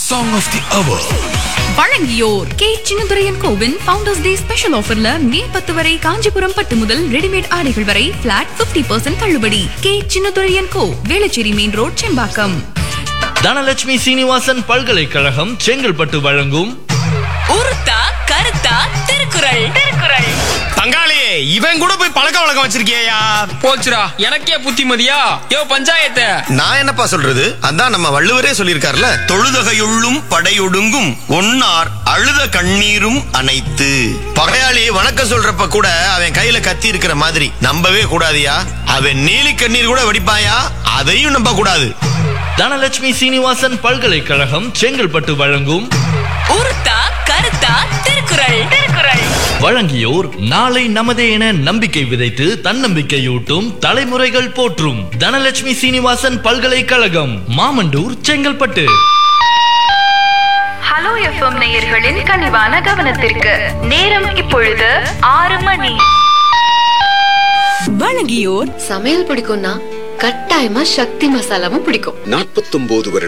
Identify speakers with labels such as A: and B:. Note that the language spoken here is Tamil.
A: Song of the Hour.
B: வழங்கியோர் கே சின்னதுரையன் கோவின் ஃபவுண்டர்ஸ் டே ஸ்பெஷல் ஆஃபர்ல மே பத்து வரை காஞ்சிபுரம் பட்டு முதல் ரெடிமேட் ஆடைகள் வரை பிளாட் 50% தள்ளுபடி K Chinnathuraiyan co Velachery main road Sembakkam
C: Dhanalakshmi Srinivasan பல்கலைக்கழகம் செங்கல்பட்டு வழங்கும்
D: உருத்தா கருத்தா திருக்குறள் திருக்குறள்
E: பங்காளி இவன் கூட போய் பழக்க வழக்கம் வச்சிருக்கியா
F: போச்சுடா எனக்கே புத்திமதியா யோ பஞ்சாயத்து
G: நான் என்னப்பா சொல்றது அதான் நம்ம வள்ளுவரே சொல்லியிருக்காருல தொழுதகையுள்ளும் படையொடுங்கும் ஒன்னார் அழுத கண்ணீரும் அனைத்து பகையாளி வணக்கம் சொல்றப்ப கூட அவன் கையில கத்தி இருக்கிற மாதிரி நம்பவே கூடாதியா அவன் நீலி கண்ணீர் கூட வெடிப்பாயா அதையும் நம்ப கூடாது
C: தனலட்சுமி சீனிவாசன் பல்கலைக்கழகம் செங்கல்பட்டு வழங்கும்
D: உருத்தா கருத்தா திருக்குறள் திருக்குறள்
C: வழங்கியோர் நாளை நமதே என நம்பிக்கை விதைத்து தன்னம்பிக்கையூட்டும் தலைமுறைகள் போற்றும் தனலட்சுமி சீனிவாசன் பல்கலைக்கழகம் மாமண்டூர் செங்கல்பட்டு
B: ஹலோ எஃப்எம் நேயர்களின் கனிவான கவனத்திற்கு நேரம் இப்பொழுது ஆறு மணி
D: வழங்கியோர்
H: சமையல் பிடிக்கும்னா கட்டாயமா சக்தி மசாலாவும் பிடிக்கும்
A: நாற்பத்தொன்பது வருட